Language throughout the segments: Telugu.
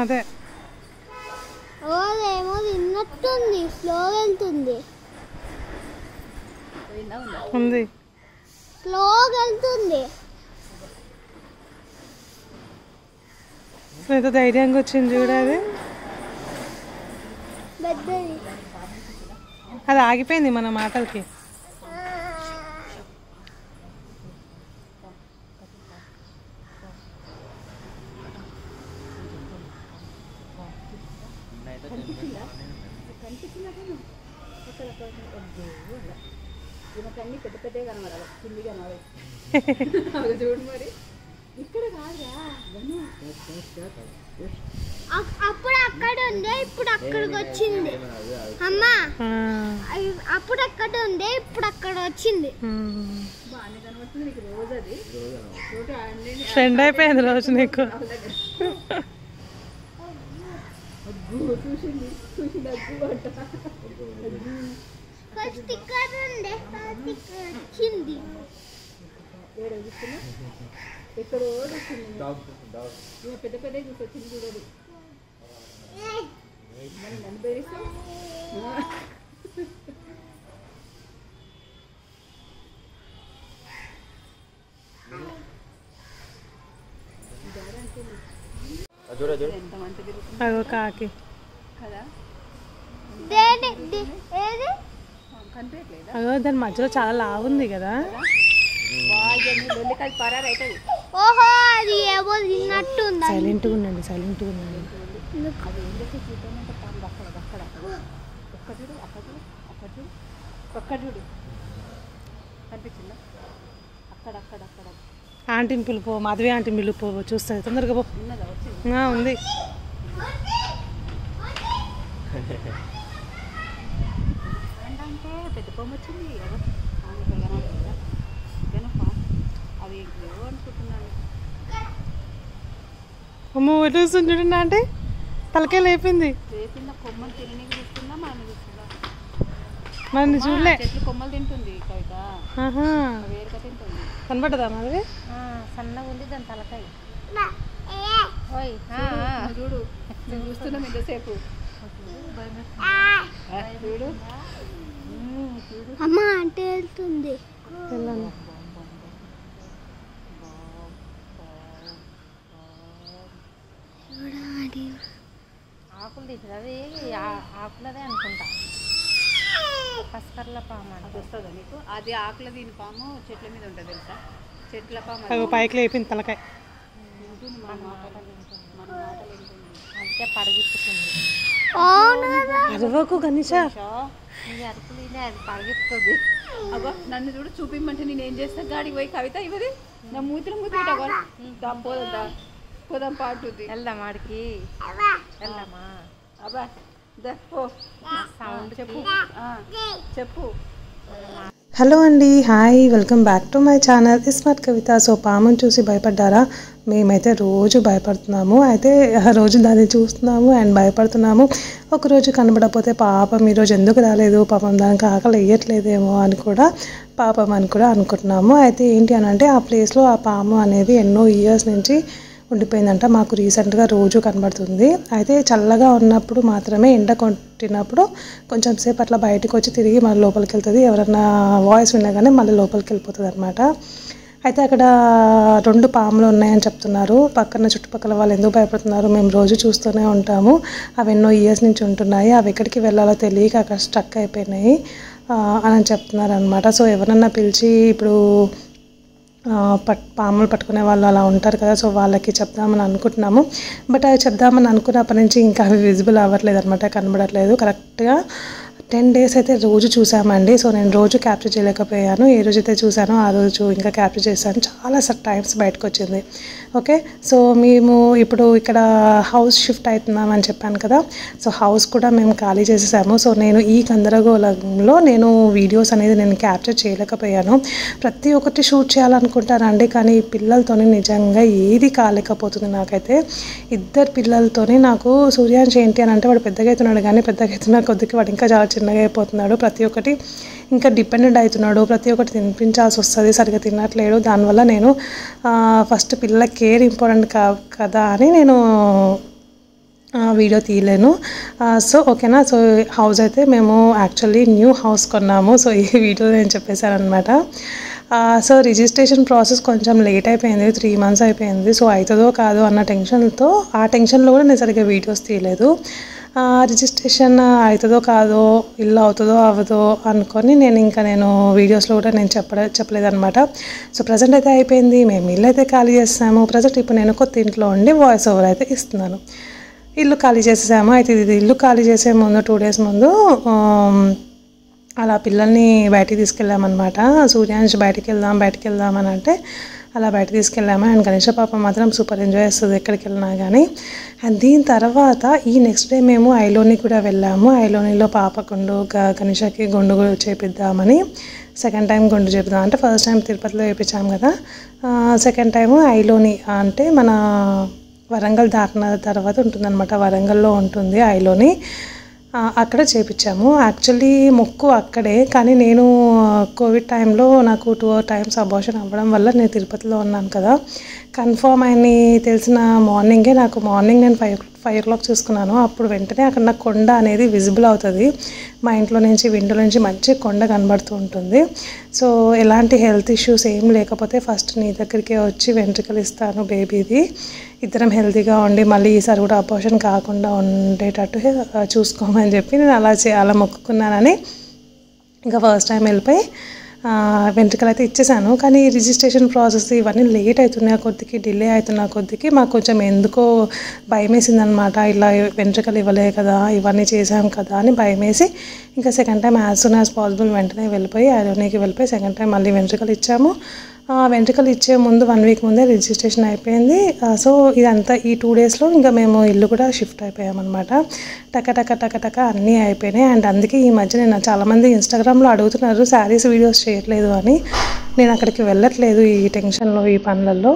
అదే ఓదేమో తిన్నట్టుంది స్లోగా వెళ్తుంది పోయిందా ఉందా ఉంది స్లోగా వెళ్తుంది ఎంత ధైర్యంగా వచ్చింది చూడ అది పెద్దది అది ఆగిపోయింది మన మాటలకి ఈమెకు అన్ని పెద్ద పెద్దగా కనబడాలి కింది కనబడాలి అవి చూడు మరి ఇక్కడ కాదురా వను. అక్- అప్పుడు అక్కడ ఉండే ఇప్పుడు అక్కడికి వచ్చింది అమ్మా ఆ, అయ్- అప్పుడు అక్కడ ఉండే ఇప్పుడు అక్కడ వచ్చింది ఉమ్. బాగానే కనబడుతుంది నీకు రోజు అది చూడు అన్ని ఫ్రెండ్ అయిపోయింది రోజు నీకు అగ్గు చూసింది చూసింది అగ్గు అంట ఫస్ట్ ఇక్కడ ఉండే తర్వాత ఇక్కడ వచ్చింది ఏడు చూస్తున్నా ఎక్కడో చూసింది ఈమె పెద్ద పెద్ద చూసి వచ్చింది చూడదు మరి నన్ను బెదిరిస్తావు ఎంత మంచి తిరుగుతుంది అదో కాకి కదా దేని ది- ఏది కనిపించట్లేదా అదో దాని మధ్యలో చాలా లావు ఉంది కదా బాగా లొల్లికాయ పరారు అవుతుంది ఓహో అది ఏమో తిన్నట్టుంది సైలెంట్గా ఉండండి సైలెంట్గా ఉండండి అది ఏం చేస్తే చూద్దామంటే పాము అక్కడ అక్కడ ఒక్క చూడు అక్కడ చూడు అక్కడ చూడు ఒక్క చూడు కనిపించిందా అక్కడ అక్కడ అక్కడ ఆంటీని పిలుపు మాధవి ఆంటీని పిలుపు చూస్తుంది తొందరగా పో ఉన్నదా వచ్చింది ఆ, ఉంది ఏంటంటే పెద్ద పాము వచ్చింది ఎవరు పాము ఇక్కడ కనబడుతుందా ఇదేనా పాము అది ఏవో అనుకుంటున్నాను అమ్మో ఎటు వస్తుంది చూడండి ఆంటీ తలకాయ లేపింది రేపింద కొమ్మలు తిననీకి చూస్తుందా మనం చూస్తుందా మరి చూడలే చెట్లు కొమ్మలు తింటుంది కవిత ఆహా వేరుగా తింటుంది కనపడదా మాధవి సన్నగా ఉంది దాని తలకాయ ఏ, ఓయ్ చూడు నేను చూస్తున్నాం ఎంతసేపు ఆ, చూడు చూడు అమ్మ అంటే వెళ్తుంది వెళ్ళాను చూడాలి ఆకులు తీసేది అది ఆ- ఆకులదే అనుకుంటా పసకర్ల పాము అని అది వస్తుందా నీకు అది ఆకుల దీని పాము చెట్ల మీద ఉంటుంది తెలుసా చెట్ల పాము అది అగో పైకి లేపింది తలకాయ వింటుంది మన మాటలు వింటుంది మన మాటలు వింటుంది అందుకే పడగిప్పుతుంది అవును కదా అరవకు గణేష ఈ అరుపులు ఇదే అది పడగిస్తుంది అగో నన్ను చూడు చూపిమ్మంటే నేను ఏం చేస్తా గాడికి పోయి కవిత ఇవ్వది నా మూతిలో మూతి పెట్టగో దా పోదాం దా పోదాం పాటుంది వెళ్దాం ఆడికి వెళ్దామా అబ్బా దా పో సౌండ్ చెప్పు ఆ, చెప్పు హలో అండి hi welcome back to my channel smart Kavitha so పాముని చూసి భయపడ్డారా మేమైతే రోజు భయపడుతున్నాము అయితే ఆ రోజు దాన్ని చూస్తున్నాము అండ్ భయపడుతున్నాము ఒకరోజు కనబడకపోతే పాపం ఈరోజు ఎందుకు రాలేదు పాపం దానికి ఆకలి వేయట్లేదేమో అని కూడా పాపం అని కూడా అనుకుంటున్నాము అయితే ఏంటి అని అంటే ఆ ప్లేస్లో ఆ పాము అనేది ఎన్నో ఇయర్స్ నుంచి ఉండిపోయిందంట మాకు రీసెంట్గా రోజు కనబడుతుంది అయితే చల్లగా ఉన్నప్పుడు మాత్రమే ఎండ కొట్టినప్పుడు కొంచెం సేపు అట్లా బయటకు వచ్చి తిరిగి మళ్ళీ లోపలికి వెళ్తుంది ఎవరన్నా వాయిస్ వినగానే మళ్ళీ లోపలికి వెళ్ళిపోతుంది అనమాట అయితే అక్కడ రెండు పాములు ఉన్నాయని చెప్తున్నారు పక్కన చుట్టుపక్కల వాళ్ళు ఎందుకు భయపడుతున్నారు మేము రోజు చూస్తూనే ఉంటాము అవి ఎన్నో ఇయర్స్ నుంచి ఉంటున్నాయి అవి ఎక్కడికి వెళ్ళాలో తెలియక అక్కడ స్టక్ అయిపోయినాయి ఆ, అని చెప్తున్నారు అనమాట సో ఎవరన్నా పిలిచి ఇప్పుడు ఆ, పట్ పాములు పట్టుకునే వాళ్ళు అలా ఉంటారు కదా సో వాళ్ళకి చెప్దామని అనుకుంటున్నాము బట్ అవి చెప్దామని అనుకున్నప్పటి నుంచి ఇంకా అవి విజిబుల్ అవ్వట్లేదు అనమాట కనబడట్లేదు కరెక్ట్గా టెన్ డేస్ అయితే రోజు చూసామండి సో నేను రోజు క్యాప్చర్ చేయలేకపోయాను ఏ రోజైతే చూసానో ఆ రోజు ఇంకా క్యాప్చర్ చేశాను చాలా స టైమ్స్ బయటకు వచ్చింది ఓకే సో మేము ఇప్పుడు ఇక్కడ హౌస్ షిఫ్ట్ అవుతున్నామని చెప్పాను కదా సో హౌస్ కూడా మేము ఖాళీ చేసేసాము సో నేను ఈ గందరగోళంలో నేను వీడియోస్ అనేది నేను క్యాప్చర్ చేయలేకపోయాను ప్రతి ఒక్కటి షూట్ చేయాలనుకుంటానండి కానీ ఈ పిల్లలతోనే నిజంగా ఏది కాలేకపోతుంది నాకైతే ఇద్దరు పిల్లలతోనే నాకు సూర్యాంశ్ ఏంటి అని అంటే వాడు పెద్దగా అవుతున్నాడు కానీ పెద్దగా అవుతున్న కొద్దికి వాడు ఇంకా చాలా చిన్నగా అయిపోతున్నాడు ప్రతి ఒక్కటి ఇంకా డిపెండెంట్ అవుతున్నాడు ప్రతి ఒక్కటి తినిపించాల్సి వస్తుంది సరిగ్గా తినట్లేడు దానివల్ల నేను ఫస్ట్ పిల్లల కేర్ ఇంపార్టెంట్ కా కదా అని నేను ఆ, వీడియో తీయలేను ఆ, సో ఓకేనా సో హౌస్ అయితే మేము యాక్చువల్లీ న్యూ హౌస్ కొన్నాము సో ఈ వీడియో నేను చెప్పేశాను అనమాట సో రిజిస్ట్రేషన్ ప్రాసెస్ కొంచెం లేట్ అయిపోయింది త్రీ మంత్స్ అయిపోయింది సో అవుతుందో కాదో అన్న టెన్షన్తో ఆ టెన్షన్లో కూడా నేను సరిగ్గా వీడియోస్ తీయలేదు ఆ, రిజిస్ట్రేషన్ అవుతుందో కాదో ఇల్లు అవుతుందో అవ్వదో అనుకొని నేను ఇంకా నేను వీడియోస్లో కూడా నేను చెప్పలే చెప్పలేదన్నమాట సో ప్రజెంట్ అయితే అయిపోయింది మేము ఇల్లు అయితే ఖాళీ చేస్తాము ప్రజెంట్ ఇప్పుడు నేను కొత్త ఇంట్లో ఉండి వాయిస్ ఓవర్ అయితే ఇస్తున్నాను ఇల్లు ఖాళీ చేసేసాము అయితే ఇది ఇల్లు ఖాళీ చేసే ముందు టూ డేస్ ముందు ఆమ్, అలా పిల్లల్ని బయటికి తీసుకెళ్ళామన్నమాట సూర్యాంశ్ బయటికి వెళ్దాం బయటికి వెళ్దాం అని అంటే అలా బయట తీసుకెళ్ళాము అండ్ గణేష పాప మాత్రం సూపర్ ఎంజాయ్ చేస్తుంది ఎక్కడికి వెళ్ళినా కానీ అండ్ దీని తర్వాత ఈ నెక్స్ట్ డే మేము ఐలోని కూడా వెళ్ళాము ఐలోనిలో పాప గుండు గ- గణేషకి గుండు కూడా చేపిద్దామని సెకండ్ టైం గుండు చేపిద్దాం అంటే ఫస్ట్ టైం తిరుపతిలో చేయించాం కదా సెకండ్ టైం ఐలోని అంటే మన వరంగల్ దాటిన తర్వాత ఉంటుందన్నమాట వరంగల్లో ఉంటుంది ఐలోని ఆ, అక్కడ చేపించాము యాక్చువల్లీ మొక్కు అక్కడే కానీ నేను కోవిడ్ టైంలో నాకు టూ టైమ్స్ అబార్షన్ అవ్వడం వల్ల నేను తిరుపతిలో ఉన్నాను కదా కన్ఫర్మ్ అని తెలిసిన మార్నింగే నాకు మార్నింగ్ నేను ఫైవ్ ఫైవ్ ఓ క్లాక్ చూసుకున్నాను అప్పుడు వెంటనే అక్కడ నాకు కొండ అనేది విజిబుల్ అవుతుంది మా ఇంట్లో నుంచి విండో నుంచి మంచి కొండ కనబడుతూ ఉంటుంది సో ఎలాంటి హెల్త్ ఇష్యూస్ ఏం లేకపోతే ఫస్ట్ నీ దగ్గరికే వచ్చి వెంట్రుకలు ఇస్తాను బేబీది ఇద్దరం హెల్తీగా ఉండి మళ్ళీ ఈసారి కూడా అపోషన్ కాకుండా ఉండేటట్టు ఆ, చూసుకోమని చెప్పి నేను అలా చే అలా మొక్కుకున్నానని ఇంకా ఫస్ట్ టైం వెళ్ళిపోయి ఆ, వెంట్రుకలు అయితే ఇచ్చేసాను కానీ రిజిస్ట్రేషన్ ప్రాసెస్ ఇవన్నీ లేట్ అవుతున్నాయి కొద్దికి డిలే అవుతున్న కొద్దికి మాకు కొంచెం ఎందుకో భయం వేసిందనమాట ఇలా వెంట్రుకలు ఇవ్వలే కదా ఇవన్నీ చేసాం కదా అని భయం వేసి ఇంకా second time as soon as possible వెంటనే వెళ్ళిపోయి ఐరోనీకి వెళ్ళిపోయి సెకండ్ టైం మళ్ళీ వెంట్రుకలు ఇచ్చాము ఆ, వెంట్రుకలు ఇచ్చే ముందు వన్ వీక్ ముందే రిజిస్ట్రేషన్ అయిపోయింది ఆ, సో ఇదంతా ఈ టూ డేస్లో ఇంకా మేము ఇల్లు కూడా షిఫ్ట్ అయిపోయామన్నమాట టక టక టక టక అన్నీ అయిపోయినాయి అండ్ అందుకే ఈ మధ్య నేను చాలామంది ఇన్స్టాగ్రామ్లో అడుగుతున్నారు శారీస్ వీడియోస్ చేయట్లేదు అని నేను అక్కడికి వెళ్ళట్లేదు ఈ టెన్షన్లో ఈ పనులలో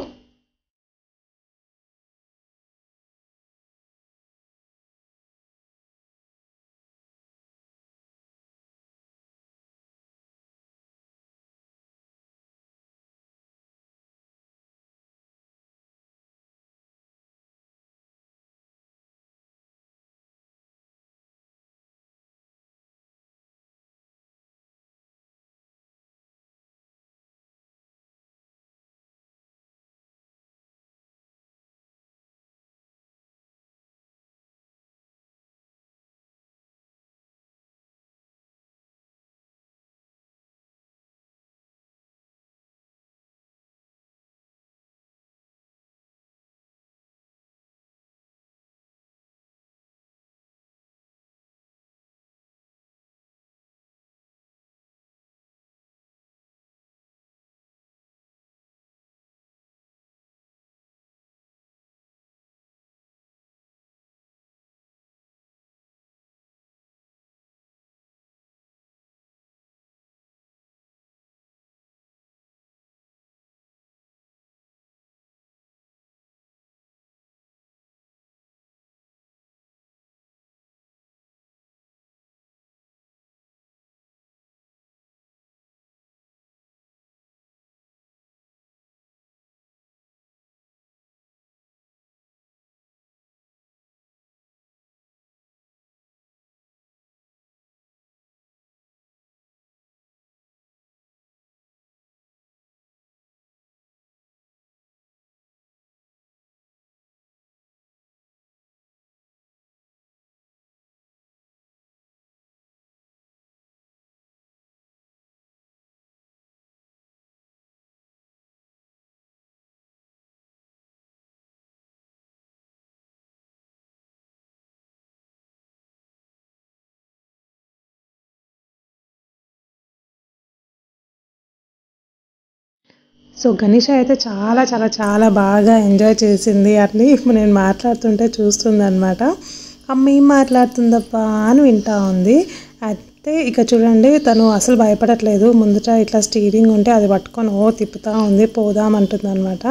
సో గణేష అయితే చాలా చాలా చాలా బాగా ఎంజాయ్ చేసింది అట్లీ ఇప్పుడు నేను మాట్లాడుతుంటే చూస్తుంది అనమాట అమ్మ ఏం మాట్లాడుతుందప్పా అని వింటా ఉంది అయితే ఇక చూడండి తను అసలు భయపడట్లేదు ముందట ఇట్లా స్టీరింగ్ ఉంటే అది పట్టుకొని ఓ తిప్పుతూ ఉంది పోదాం అంటుంది అనమాట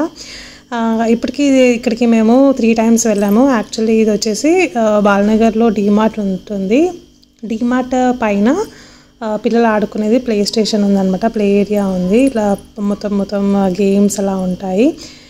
ఇప్పటికి ఇది- ఇక్కడికి మేము త్రీ టైమ్స్ వెళ్ళాము యాక్చువల్లీ ఇది వచ్చేసి ఆ, బాలనగర్లో డీమార్ట్ ఉంటుంది డీమార్ట్ పైన ఆ, పిల్లలు ఆడుకునేది ప్లే స్టేషన్ ఉందన్నమాట ప్లే ఏరియా ఉంది ఇట్లా మొత్తం మొత్తం గేమ్స్ అలా ఉంటాయి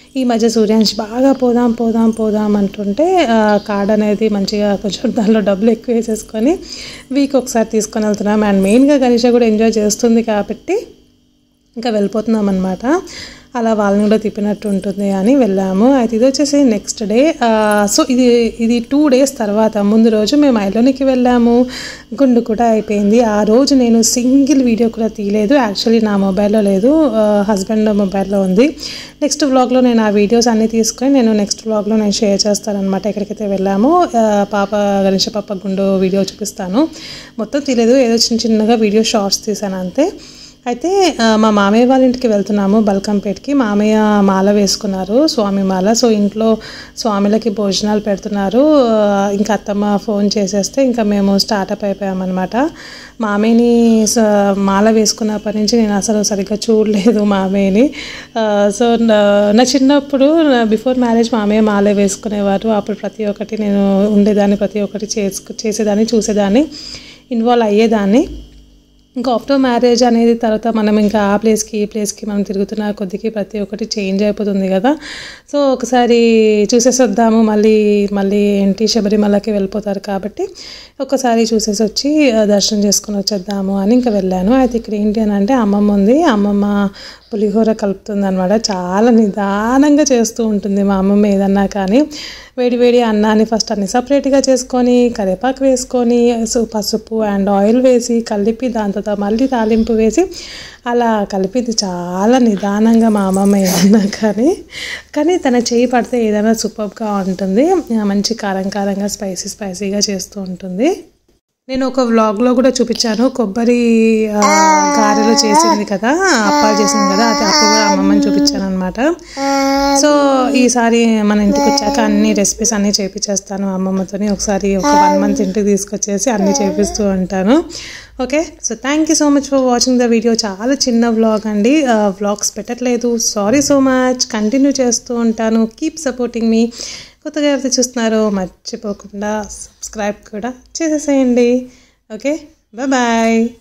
ఈ మధ్య సూర్యాంశ్ బాగా పోదాం పోదాం పోదాం అంటుంటే ఆ, కార్డ్ అనేది మంచిగా కొంచెం దానిలో డబ్బులు ఎక్కువ వేసేసుకొని వీక్ ఒకసారి తీసుకొని వెళ్తున్నాం అండ్ మెయిన్గా గణేష కూడా ఎంజాయ్ చేస్తుంది కాబట్టి ఇంకా వెళ్ళిపోతున్నాం అనమాట అలా వాళ్ళని కూడా తిప్పినట్టు ఉంటుంది అని వెళ్ళాము అయితే ఇది వచ్చేసి నెక్స్ట్ డే సో ఇది ఇది టూ డేస్ తర్వాత ముందు రోజు మేము ఐలోనికి వెళ్ళాము గుండు కూడా అయిపోయింది ఆ రోజు నేను సింగిల్ వీడియో కూడా తీయలేదు యాక్చువల్లీ నా మొబైల్లో లేదు హస్బెండ్ మొబైల్లో ఉంది నెక్స్ట్ వ్లాగ్లో నేను ఆ వీడియోస్ అన్నీ తీసుకొని నేను నెక్స్ట్ వ్లాగ్లో నేను షేర్ చేస్తానమాట ఎక్కడికైతే వెళ్ళామో ఆ, పాప గణేష పాప గుండు వీడియో చూపిస్తాను మొత్తం తీయలేదు ఏదో చిన్న చిన్నగా వీడియో షార్ట్స్ తీసాను అంతే అయితే ఆ, మా మామయ్య వాళ్ళ ఇంటికి వెళ్తున్నాము బల్కంపేట్కి మామయ్య మాల వేసుకున్నారు స్వామి మాల సో ఇంట్లో స్వామిలకి భోజనాలు పెడుతున్నారు ఆ, ఇంకా అత్తమ్మ ఫోన్ చేసేస్తే ఇంకా మేము స్టార్టప్ అయిపోయామన్నమాట మామయ్యని స- మాల వేసుకున్నప్పటి నుంచి నేను అసలు సరిగ్గా చూడలేదు మామయ్యని ఆ, సో నా నా చిన్నప్పుడు బిఫోర్ మ్యారేజ్ మామయ్య మాలే వేసుకునేవారు అప్పుడు ప్రతి ఒక్కటి నేను ఉండేదాన్ని ప్రతి ఒక్కటి చేసుకు చేసేదాన్ని చూసేదాన్ని ఇన్వాల్వ్ అయ్యేదాన్ని ఇంకా ఆఫ్టర్ మ్యారేజ్ అనేది తర్వాత మనం ఇంకా ఆ ప్లేస్కి ఈ ప్లేస్కి మనం తిరుగుతున్న కొద్దికి ప్రతి ఒక్కటి చేంజ్ అయిపోతుంది కదా సో ఒకసారి చూసేసి వద్దాము మళ్ళీ మళ్ళీ ఏంటి శబరిమలకి వెళ్ళిపోతారు కాబట్టి ఒకసారి చూసేసి వచ్చి ఆ, దర్శనం చేసుకొని వచ్చేద్దాము అని ఇంకా వెళ్ళాను అయితే ఇక్కడ ఏంటి అని అంటే అమ్మమ్మ ఉంది అమ్మమ్మ పులిహోర కలుపుతుంది అనమాట చాలా నిదానంగా చేస్తూ ఉంటుంది మా అమ్మమ్మ ఏదన్నా కానీ వేడి వేడి అన్నాన్ని ఫస్ట్ అన్ని సపరేట్గా చేసుకొని కరివేపాకు వేసుకొని సో పసుపు అండ్ ఆయిల్ వేసి కలిపి దాని తర్వాత మళ్ళీ తాలింపు వేసి అలా కలిపింది చాలా నిదానంగా మా అమ్మమ్మ ఏదన్నా కానీ కానీ తన చేయి పడితే ఏదైనా సూపర్గా ఉంటుంది మంచి కారం కారంగా స్పైసీ స్పైసీగా చేస్తూ ఉంటుంది నేను ఒక వ్లాగ్లో కూడా చూపించాను కొబ్బరి ఆ, గారెలు చేసింది కదా అప్పాలు చేసింది కదా అది అప్పుడు కూడా అమ్మమ్మని చూపించాను అనమాట సో ఈసారి మన ఇంటికి వచ్చాక అన్ని రెసిపీస్ అన్నీ చేపించేస్తాను అమ్మమ్మతోని ఒకసారి ఒక వన్ మంత్ ఇంటికి తీసుకొచ్చేసి అన్నీ చేపిస్తూ ఉంటాను okay so thank you so much for watching the video చాలా చిన్న వ్లాగ్ అండి వ్లాగ్స్ పెట్టట్లేదు సారీ సో మచ్ కంటిన్యూ చేస్తూ ఉంటాను కీప్ సపోర్టింగ్ మీ కొత్తగా ఎవరైతే చూస్తున్నారో మర్చిపోకుండా సబ్స్క్రైబ్ కూడా చేసేసేయండి ఓకే బాయ్